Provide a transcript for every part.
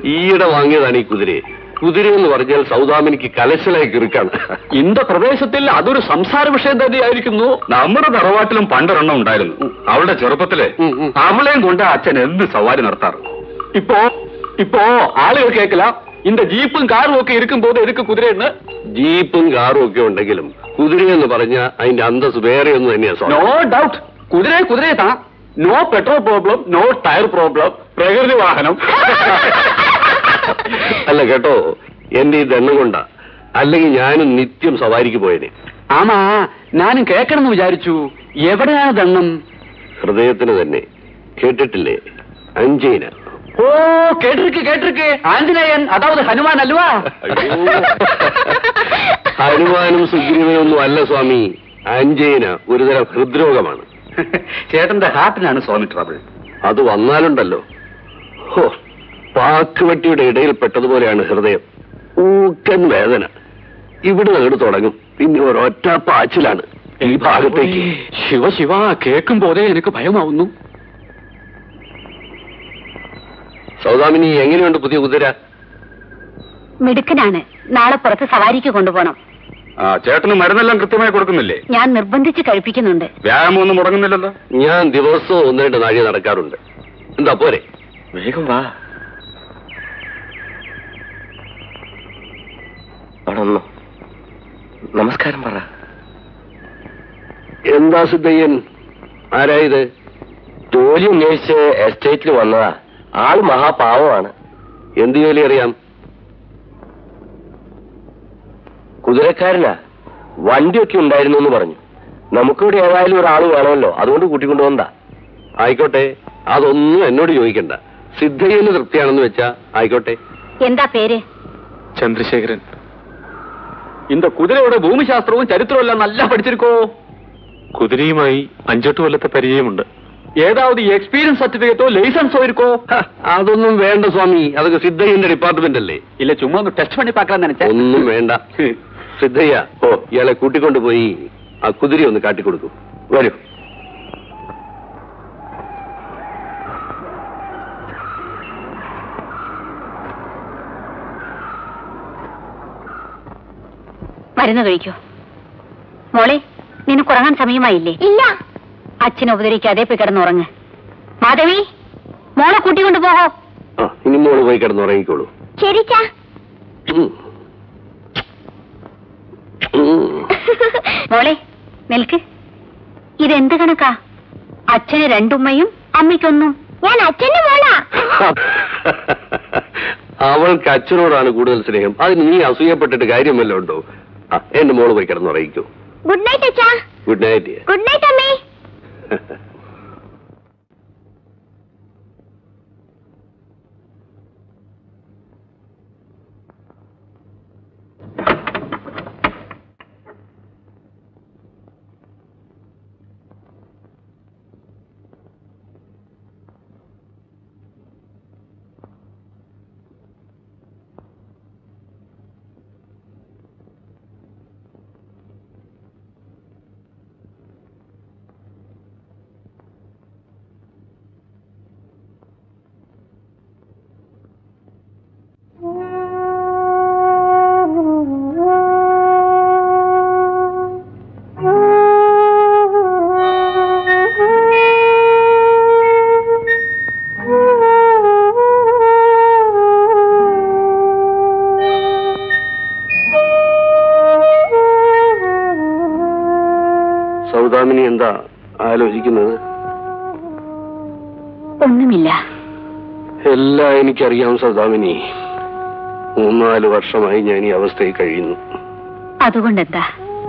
ഈയിടെ വാങ്ങിയതാണ് ഈ കുതിരയെ കുതിര എന്ന് പറഞ്ഞാൽ സൗദാമിനിക്ക് കലശലായി കിറുക്കാണ് ഇന്ത പ്രദേശത്തിൽ അതൊരു സംസാര വിഷയം തന്നെയായിരിക്കുന്നു നമ്മുടെ തറവാട്ടിലും പണ്ടൊരെണ്ണം ഉണ്ടായിരുന്നു അവളുടെ ചെറുപ്പത്തില് ഉം, ഉം. അവളെയും കൊണ്ട് അച്ഛൻ എന്ത് സവാരി നടത്താറ് ഇപ്പോ ഇപ്പോ ആളുകൾ കേക്കല இந்த ജീപ്പും കാറും ഒക്കെ ഇരിക്കുമ്പോൾ എതുക്ക് കുതിരയെന്ന് ജീപ്പും കാറും ഒക്കെ ഉണ്ടെങ്കിലും കുതിര എന്ന് പറഞ്ഞാൽ അതിന്റെ അന്തസ് വേറെ ഒന്നും തന്നെയാ നോ സ്വാമി ഡൗട്ട് കുതിര കുതിരയെ താ no petrol problem no tyre problem പ്രകൃതി വാഹനം അല്ല കേട്ടോ എന്റെ ഈ ദണ്ണം കൊണ്ടാ അല്ലെങ്കിൽ ഞാനും നിത്യം സവാരിക്ക് പോയനെ ആമാ ഞാനും കേൾക്കണമെന്ന് വിചാരിച്ചു എവിടെയാണ് ദണ്ണം ഹൃദയത്തിന് തന്നെ കേട്ടിട്ടില്ലേ അഞ്ചേന ഓ കേട്ടിരിക്ക് കേട്ടിരിക്ക് ആഞ്ജനേയൻ അതാവത് ഹനുമാൻ അല്ലുവാ ഹനുമാനും സുഗ്രീവനും ഒന്നും അല്ല സ്വാമി അഞ്ചേന ഒരുതരം ഹൃദ്രോഗമാണ് ചേട്ടന്റെ ഹാർട്ടിനാണ് സ്വാമി ട്രബിൾ അത് വന്നാലുണ്ടല്ലോ ഹോ പാക്കുവട്ടിയുടെ ഇടയിൽ പെട്ടതുപോലെയാണ് ഹൃദയം ഊക്കൻ വേദന ഇവിടെ അങ്ങോട്ട് തുടങ്ങും പിന്നെ ഒരൊറ്റ പാച്ചിലാണ് ഈ ഭാഗത്തേക്ക് ശിവ ശിവ കേൾക്കുമ്പോതേ എനിക്ക് ഭയമാവുന്നു സൗദാമിനി എങ്ങനെയുണ്ട് പുതിയ കുതിര മിടുക്കനാണ് നാളെ പുറത്ത് സവാരിക്ക് കൊണ്ടുപോകണം ആ ചേട്ടന് മരുന്നെല്ലാം കൃത്യമായി കൊടുക്കുന്നില്ലേ ഞാൻ നിർബന്ധിച്ച് കഴിപ്പിക്കുന്നുണ്ട് വ്യായാമം ഒന്നും മുടങ്ങുന്നില്ലല്ലോ ഞാൻ ദിവസവും ഒന്ന് രണ്ട് നാഴിക നടക്കാറുണ്ട് എന്താ പോരെ വേഗം വാ അവിടെ ഒന്നു നമസ്കാരം പറ എന്താ സിദ്ധയ്യൻ ആരായത് ജോലി അന്വേഷിച്ച് എസ്റ്റേറ്റിൽ വന്നതാ ആള് മഹാപാവമാണ് എന്ത് ജോലി അറിയാം കുതിരക്കാരനാ വണ്ടിയൊക്കെ ഉണ്ടായിരുന്നു എന്ന് പറഞ്ഞു നമുക്കിവിടെ ഏതായാലും ഒരാൾ വേണമല്ലോ അതുകൊണ്ട് കൂട്ടിക്കൊണ്ടുവന്നതാ ആയിക്കോട്ടെ അതൊന്നും എന്നോട് ചോദിക്കണ്ട സിദ്ധയ്യന് തൃപ്തിയാണെന്ന് വെച്ചാ ആയിക്കോട്ടെ എന്താ പേര് ചന്ദ്രശേഖരൻ இந்த കുതിരയുടെ ഭൂമിശാസ്ത്രവും ചരിത്രവും എല്ലാം നല്ല പഠിച്ചിരിക്കോ കുതിരയുമായി അഞ്ചെട്ട് കൊല്ലത്തെ പരിചയമുണ്ട് ഏതാവത് എക്സ്പീരിയൻസ് സർട്ടിഫിക്കറ്റോ ലൈസൻസോ ഇരിക്കോ ഹ, അതൊന്നും വേണ്ട സ്വാമി അതൊക്കെ സിദ്ധയ്യന്റെ ഡിപ്പാർട്ട്മെന്റ് അല്ലേ ഇല്ല ചുമ്മാ ഒന്ന് ടെസ്റ്റ് പണി പാക്കാൻ നനച്ച ഒന്നും വേണ്ട സിദ്ധയ്യ ഓ ഇയാളെ കൂട്ടിക്കൊണ്ടുപോയി ആ കുതിര ഒന്ന് കാട്ടിക്കൊടുക്കും വരൂ മരുന്ന് കഴിക്കൂ മോളെ നിനക്ക് ഉറങ്ങാൻ സമയമായില്ലേ ഇല്ല അച്ഛനെ ഉപദ്രവിക്കാതെ പോയി കിടന്നുറങ്ങ് മാധവി മോളെ കൂട്ടിക്കൊണ്ട് പോകോ ആ ഇനി മോള് പോയി കിടന്നുറങ്ങിക്കോളൂ ശരിച്ചാ ഉം. ഉം. മോളെ നിൽക്ക് ഇതെന്ത് കണക്കാ അച്ഛന് രണ്ടുമ്മയും അമ്മയ്ക്കൊന്നും ഞാൻ അച്ഛന്റെ മോളാ അവൾക്ക് അച്ഛനോടാണ് കൂടുതൽ സ്നേഹം അതിന് നീ അസൂയപ്പെട്ടിട്ട് കാര്യമല്ലോ ഉണ്ടോ ആ എന്റെ മോള് പോയി കിടന്നുറങ്ങിക്കൂ ഗുഡ് നൈറ്റ് അച്ഛാ ഗുഡ് നൈറ്റ് ഗുഡ് നൈറ്റ് അമ്മേ സൗദാമിനി എന്താ ആലോചിക്കുന്നത് ഒന്നുമില്ല എല്ലാം എനിക്കറിയാം സൗദാമിനി മൂന്നാല് വർഷമായി ഞാൻ ഈ അവസ്ഥയിൽ കഴിയുന്നു അതുകൊണ്ടെന്താ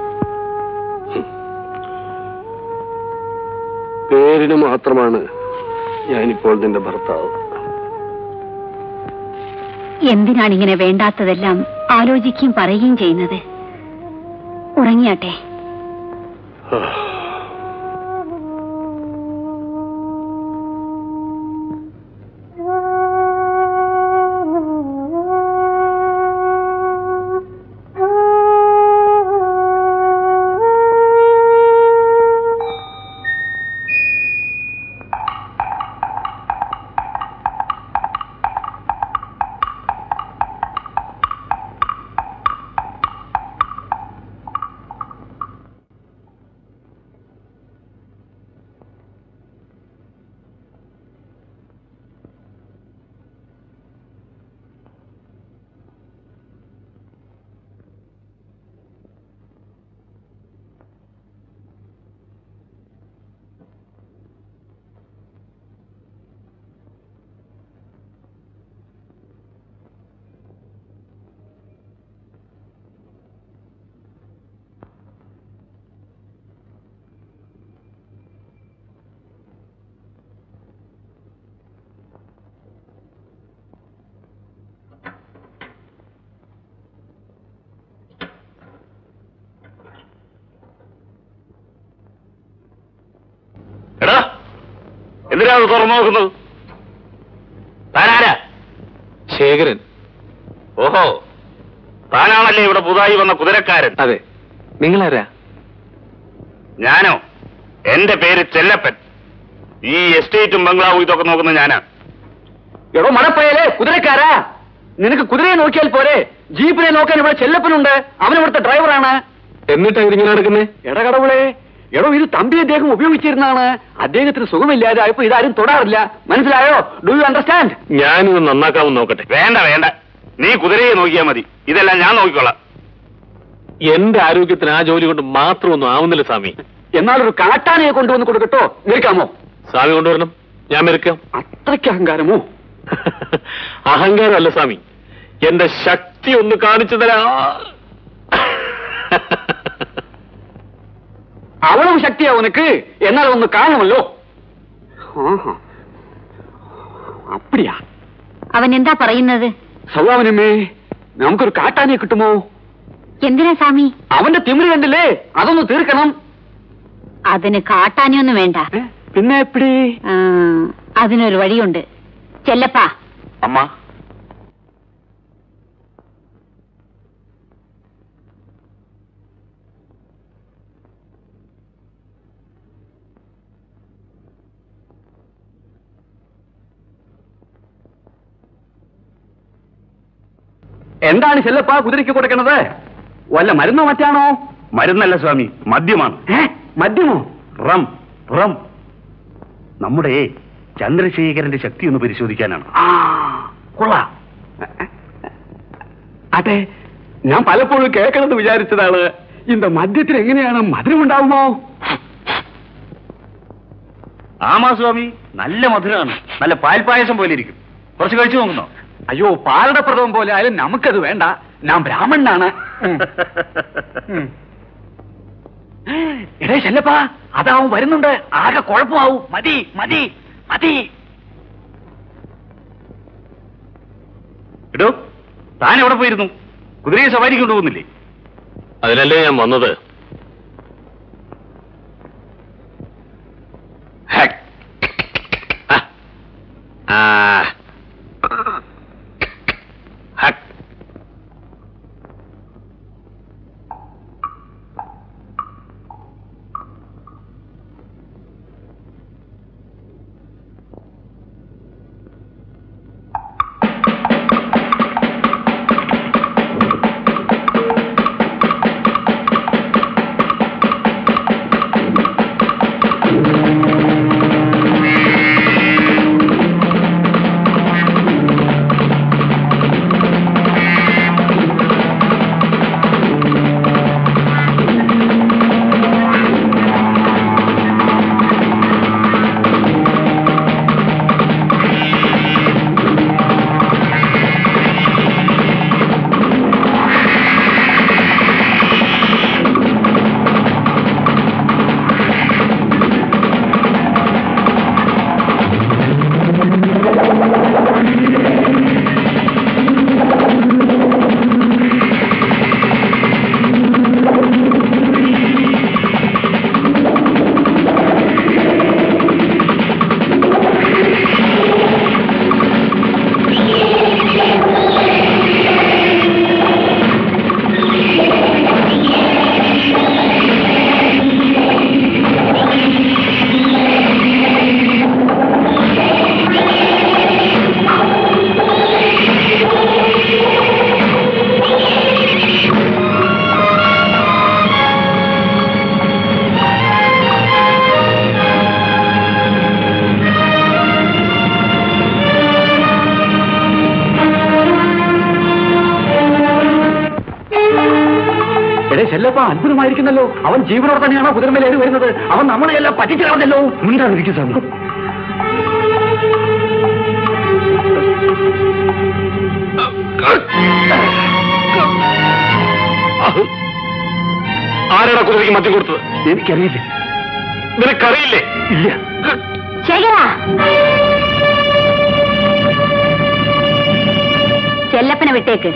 പേരിന് മാത്രമാണ് ഞാനിപ്പോൾ നിന്റെ ഭർത്താവ് എന്തിനാണ് ഇങ്ങനെ വേണ്ടാത്തതെല്ലാം ആലോചിക്കുകയും പറയുകയും ചെയ്യുന്നത് ഉറങ്ങിയാട്ടെ എന്തിനാ അത് തുറന്നു നോക്കുന്നത് താനാരാ ശേഖരൻ ഓഹോ താനാണല്ലേ ഇവിടെ പുതുതായി വന്ന കുതിരക്കാരൻ അതെ നിങ്ങളാരാ ഞാനോ എന്റെ പേര് ചെല്ലപ്പൻ ഈ എസ്റ്റേറ്റും ബംഗ്ലാവും ഇതൊക്കെ നോക്കുന്ന ഞാനാ എടോ മടപ്പയലേ കുതിരക്കാരാ നിനക്ക് കുതിരയെ നോക്കിയാൽ പോരെ ജീപ്പിനെ നോക്കാൻ ഇവിടെ ചെല്ലപ്പനുണ്ട് അവൻ ഇവിടുത്തെ ഡ്രൈവറാണ് എന്നിട്ടാ ഇതിങ്ങനെ നടക്കുന്നേ എടകടവുളെ എടോ ഇത് തമ്പി അദ്ദേഹം ഉപയോഗിച്ചിരുന്നാണ് അദ്ദേഹത്തിന് സുഖമില്ലാതെ ആയപ്പോ ഇതാരും തൊടാറില്ല മനസ്സിലായോ ഡു യു അണ്ടർസ്റ്റാൻഡ് ഞാനിത് നന്നാക്കാമെന്ന് നോക്കട്ടെ വേണ്ട വേണ്ട നീ കുതിരയെ നോക്കിയാൽ മതി ഇതെല്ലാം ഞാൻ നോക്കിക്കോളാം എന്റെ ആരോഗ്യത്തിന് ആ ജോലി കൊണ്ട് മാത്രമൊന്നും ആവുന്നില്ല സ്വാമി എന്നാൽ ഒരു കാട്ടാനയെ കൊണ്ടുവന്ന് കൊടുക്കട്ടോ നിൽക്കാമോ സ്വാമി കൊണ്ടുവരണം ഞാൻ മെരുക്കാം അത്രയ്ക്ക് അഹങ്കാരമോ അഹങ്കാരമല്ല സ്വാമി എന്റെ ശക്തി ഒന്ന് കാണിച്ചു തരാ അവളും ശക്തിയാ ഉനക്ക് എന്നാൽ ഒന്ന് കാണുമല്ലോ ആഹാ. അപ്പടിയാ അവൻ എന്താ പറയുന്നത് സൗവാവനമ്മേ നമുക്കൊരു കാട്ടാനയെ കിട്ടുമോ എന്തിനാ സ്വാമി അവന്റെ തിമിര് കണ്ടില്ലേ അതൊന്ന് തീർക്കണം അതിന് കാട്ടാനൊന്നും വേണ്ട ഏ? പിന്നെ എപ്പിടി ആ, അതിനൊരു വഴിയുണ്ട് ചെല്ലപ്പാ അമ്മ എന്താണ് ചെല്ലപ്പ കുതിരയ്ക്ക് കൊടുക്കണത് വല്ല മരുന്നോ മറ്റാണോ മരുന്നല്ല സ്വാമി മദ്യമാണ് ഏ മദ്യമോ റം റം നമ്മുടെ ചന്ദ്രശേഖരന്റെ ശക്തി ഒന്ന് പരിശോധിക്കാനാണ് ആ കൊള്ളാം അതെ ഞാൻ പലപ്പോഴും കേൾക്കണമെന്ന് വിചാരിച്ചതാണ് இந்த മദ്യത്തിന് എങ്ങനെയാണ് മധുരം ഉണ്ടാവുമോ ആമാ സ്വാമി നല്ല മധുരമാണ് നല്ല പാൽപായസം പോലെ ഇരിക്കും കുറച്ച് കഴിച്ചു നോക്കുന്നോ അയ്യോ പാലടപ്രദം പോലെ ആയാലും നമുക്കത് വേണ്ട ഞാൻ ബ്രാഹ്മണനാണ് ഉം. എടേ ചെല്ലപ്പാ അതാവും വരുന്നുണ്ട് ആകെ കുഴപ്പമാവും മതി മതി മതി എടോ താൻ എവിടെ പോയിരുന്നു കുതിരയെ സവാരി കൊണ്ടുപോകുന്നില്ലേ അതിനല്ലേ ഞാൻ വന്നത് ഹെക്. ആ. ആ. ഹക്ക്. എടേ ചെല്ലപ്പ അത്ഭുതമായിരിക്കുന്നല്ലോ അവൻ ജീവനോടെ തന്നെയാണോ കുതിരമേലേറി വരുന്നത് അവൻ നമ്മളെയെല്ലാം പറ്റിച്ചിടാമല്ലോ മിണ്ടാതിരിക്കും സ്വാമി ആരാടാ കുതിരയ്ക്ക് മദ്യം കൊടുത്തത് എനിക്കറിയില്ല നിനക്കറിയില്ലേ ഇല്ല ശേഖരാ ചെല്ലപ്പനെ വിട്ടേക്ക്